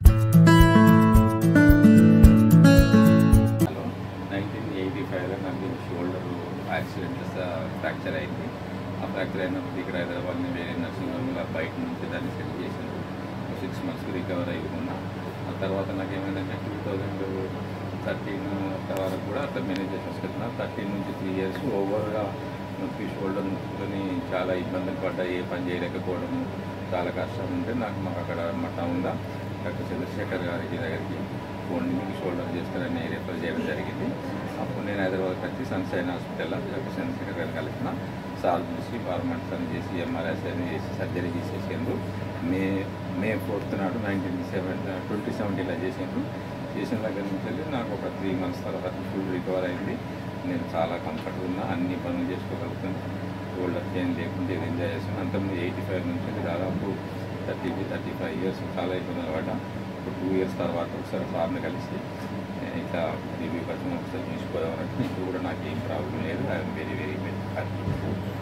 hello nineteen eighty ఫైవ్లో నాకు shoulder accident fracture అయింది ఆ ఫ్రాక్చర్ అయినప్పుడు ఇక్కడ హైదరాబాద్ని వేరే నర్సింగ్ హోమ్లో బయట నుంచి దాన్ని సెట్ చేసింది సిక్స్ మంత్స్ రికవర్ అయి ఉన్నా ఆ తర్వాత నాకు ఏమైందంటే టూ థౌజండ్ థర్టీన్ వరకు కూడా అట్లా మేనేజ్ చేసుకెళ్తున్నా థర్టీన్ నుంచి త్రీ ఇయర్స్ ఓవర్గా నొప్పి షోల్డర్ నొప్పుకొని చాలా ఇబ్బందులు పడ్డా ఏ పని చేయలేకపోవడము చాలా కష్టం ఉంటే నాకు మాకు అక్కడ మా టౌన్లో డాక్టర్ చంద్రశేఖర్ గారికి దగ్గరికి ఫోన్ మీకు షోల్డర్ చేస్తారని రెఫర్ చేయడం జరిగింది అప్పుడు నేను హైదరాబాద్కి వచ్చి సన్షైన్ హాస్పిటల్లో డాక్టర్ చంద్రశేఖర్ గారిని కలిసిన సాల్వ్ చేసి ఫార్మాట్స్ అని చేసి ఎంఆర్ఐస్ అని చేసి సర్జరీ చేసేసిండ్రు మే మే ఫోర్త్ నాడు నైన్టీన్ సెవెన్ ట్వంటీ సెవెంటీలో చేసిండ్రు చేసిన దగ్గర నుంచి వెళ్ళి నాకు ఒక త్రీ మంత్స్ తర్వాత ఫుల్ రికవర్ అయింది నేను చాలా కంఫర్ట్గా ఉన్నా అన్ని పనులు చేసుకోగలుగుతాను షోల్డర్ పెయిన్ లేకుండా ఇది ఎంజాయ్ చేస్తాను అంతకుముందు ఎయిటీ ఫైవ్ నుంచి వెళ్ళి దాదాపు థర్టీ థర్టీ ఫైవ్ ఇయర్స్ చాలా ఇబ్బంది అనమాట ఒక టూ ఇయర్స్ తర్వాత ఒకసారి సార్ని కలిసి "ఏ, ఇట్లా రివ్యూ వచ్చి ఒకసారి చూసిపోదామన్నట్టు ఇప్పుడు కూడా నాకు ఏం ప్రాబ్లం లేదు ఐఎమ్ వెరీ వెరీ హ్యాపీ